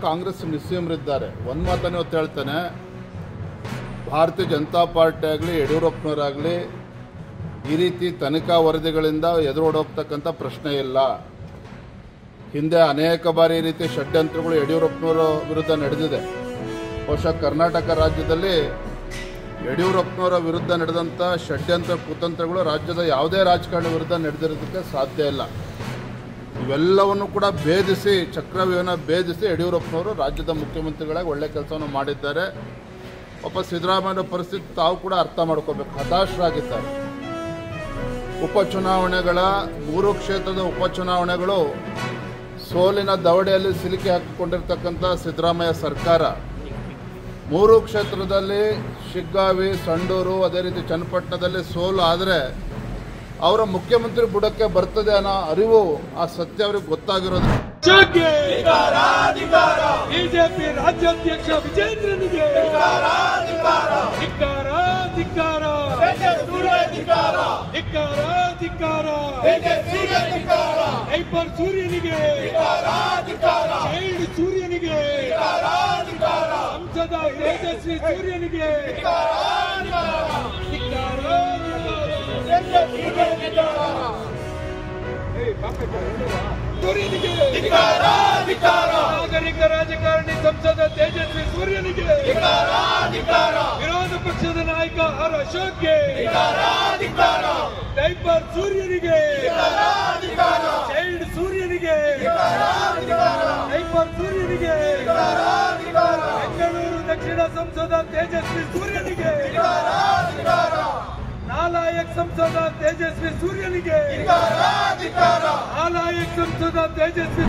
ಕಾಂಗ್ರೆಸ್ ನಿಸ್ಸೀಮರಿದ್ದಾರೆ ಒಂದು ಮಾತನ್ನು ಇವತ್ತು ಹೇಳ್ತೇನೆ ಭಾರತೀಯ ಜನತಾ ಪಾರ್ಟಿ ಆಗಲಿ ಯಡಿಯೂರಪ್ಪನವರಾಗಲಿ ಈ ರೀತಿ ತನಿಖಾ ವರದಿಗಳಿಂದ ಎದುರೋಡೋಗ್ತಕ್ಕಂಥ ಪ್ರಶ್ನೆ ಇಲ್ಲ ಹಿಂದೆ ಅನೇಕ ಬಾರಿ ಈ ರೀತಿ ಷಡ್ಯಂತ್ರಗಳು ಯಡಿಯೂರಪ್ಪನವರ ವಿರುದ್ಧ ನಡೆದಿದೆ ಬಹುಶಃ ಕರ್ನಾಟಕ ರಾಜ್ಯದಲ್ಲಿ ಯಡಿಯೂರಪ್ಪನವರ ವಿರುದ್ಧ ನಡೆದಂಥ ಷಡ್ಯಂತ್ರ ಕುತಂತ್ರಗಳು ರಾಜ್ಯದ ಯಾವುದೇ ರಾಜಕಾರಣಿ ವಿರುದ್ಧ ನಡೆದಿರೋದಕ್ಕೆ ಸಾಧ್ಯ ಇಲ್ಲ ಇವೆಲ್ಲವನ್ನು ಕೂಡ ಭೇದಿಸಿ ಚಕ್ರವ್ಯೂಹನ ಭೇದಿಸಿ ಯಡಿಯೂರಪ್ಪನವರು ರಾಜ್ಯದ ಮುಖ್ಯಮಂತ್ರಿಗಳಾಗಿ ಒಳ್ಳೆ ಕೆಲಸವನ್ನು ಮಾಡಿದ್ದಾರೆ ಒಬ್ಬ ಸಿದ್ದರಾಮಯ್ಯ ಪರಿಸ್ಥಿತಿ ತಾವು ಕೂಡ ಅರ್ಥ ಮಾಡ್ಕೋಬೇಕು ಹತಾಶರಾಗಿದ್ದಾರೆ ಉಪಚುನಾವಣೆಗಳ ಮೂರು ಕ್ಷೇತ್ರದ ಉಪಚುನಾವಣೆಗಳು ಸೋಲಿನ ದವಡೆಯಲ್ಲಿ ಸಿಲುಕಿ ಹಾಕಿಕೊಂಡಿರ್ತಕ್ಕಂಥ ಸಿದ್ದರಾಮಯ್ಯ ಸರ್ಕಾರ ಮೂರು ಕ್ಷೇತ್ರದಲ್ಲಿ ಶಿಗ್ಗಾವಿ ಸಂಡೂರು ಅದೇ ರೀತಿ ಚನ್ನಪಟ್ಟಣದಲ್ಲಿ ಸೋಲು ಆದರೆ ಅವರ ಮುಖ್ಯಮಂತ್ರಿ ಬುಡಕ್ಕೆ ಬರ್ತದೆ ಅನ್ನೋ ಅರಿವು ಆ ಸತ್ಯ ಅವ್ರಿಗೆ ಗೊತ್ತಾಗಿರೋದು ರಾಜ್ಯಕ್ಕೆ ಬಿಜೆಪಿ ರಾಜ್ಯಾಧ್ಯಕ್ಷ ವಿಜೇಂದ್ರನಿಗೆ ಧಿಕ್ಕಾರ ಧಿಕ್ಕಾರ ಧಿಕ್ಕಾರ ಧಿಕ್ಕಾರ ಹೈಪರ್ ಸೂರ್ಯನಿಗೆ ಚೈಲ್ಡ್ ಸೂರ್ಯನಿಗೆ ಸಂಸದ ತೇಜಸ್ವಿ ಸೂರ್ಯನಿಗೆ ಧಿಕ್ಕಾರ ಸೂರ್ಯನಿಗೆ ನಾಗರಿಕ ರಾಜಕಾರಣಿ ಸಂಸದ ತೇಜಸ್ವಿ ಸೂರ್ಯನಿಗೆ ವಿರೋಧ ಪಕ್ಷದ ನಾಯಕ ಆರ್ ಅಶೋಕ್ಗೆ ಡೈಪರ್ ಸೂರ್ಯನಿಗೆ ಚೈಲ್ಡ್ ಸೂರ್ಯನಿಗೆ ಡೈಪರ್ ಸೂರ್ಯನಿಗೆ ಬೆಂಗಳೂರು ದಕ್ಷಿಣ ಸಂಸದ ತೇಜಸ್ವಿ ಸೂರ್ಯನಿಗೆ ನಾಲಾಯಕ್ ಸಂಸದ ತೇಜಸ್ವಿ ಸೂರ್ಯನಿಗೆ ನಾಲಾಯಕ್ ಸಂಸದ ತೇಜಸ್ವಿ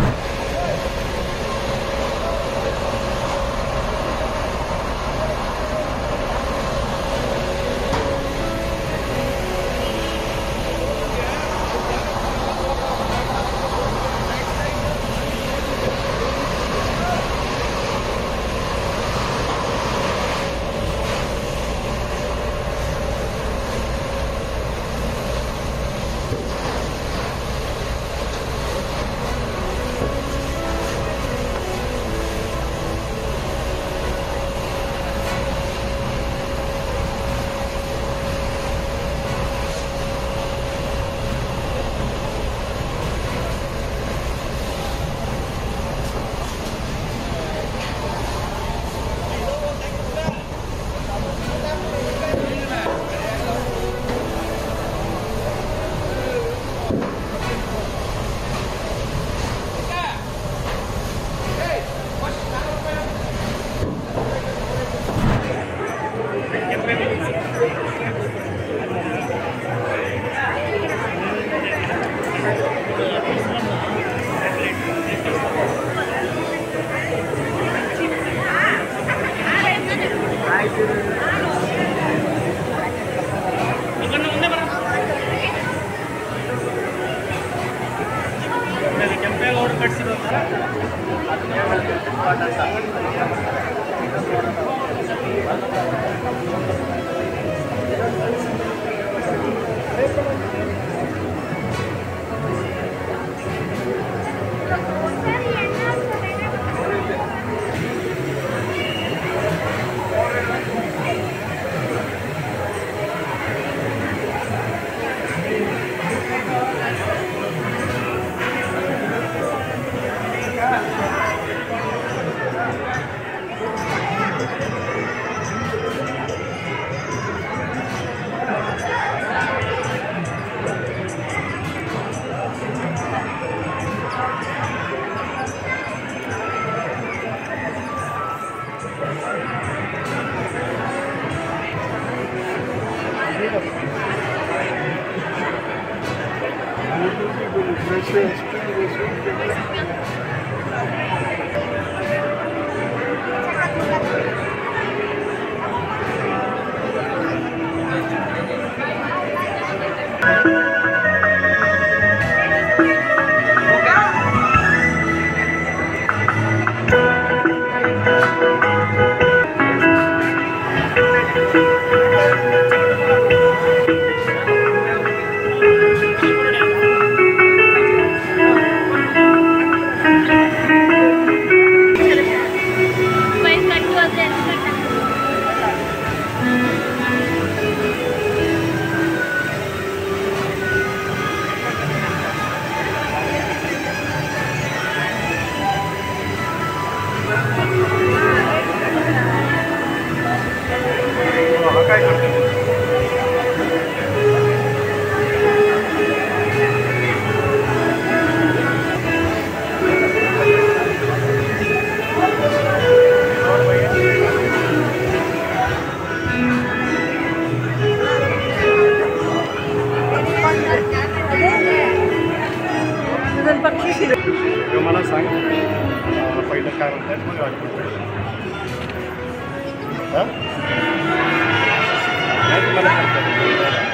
ಕೆಂಪೇಗೌಡರು ಕಟ್ಸಿರೋದು बक्षीस आहे. किंवा मला सांग अं, पहिलं काय म्हणतात मग आठवतं. हा? नाही तुम्हाला करता येत.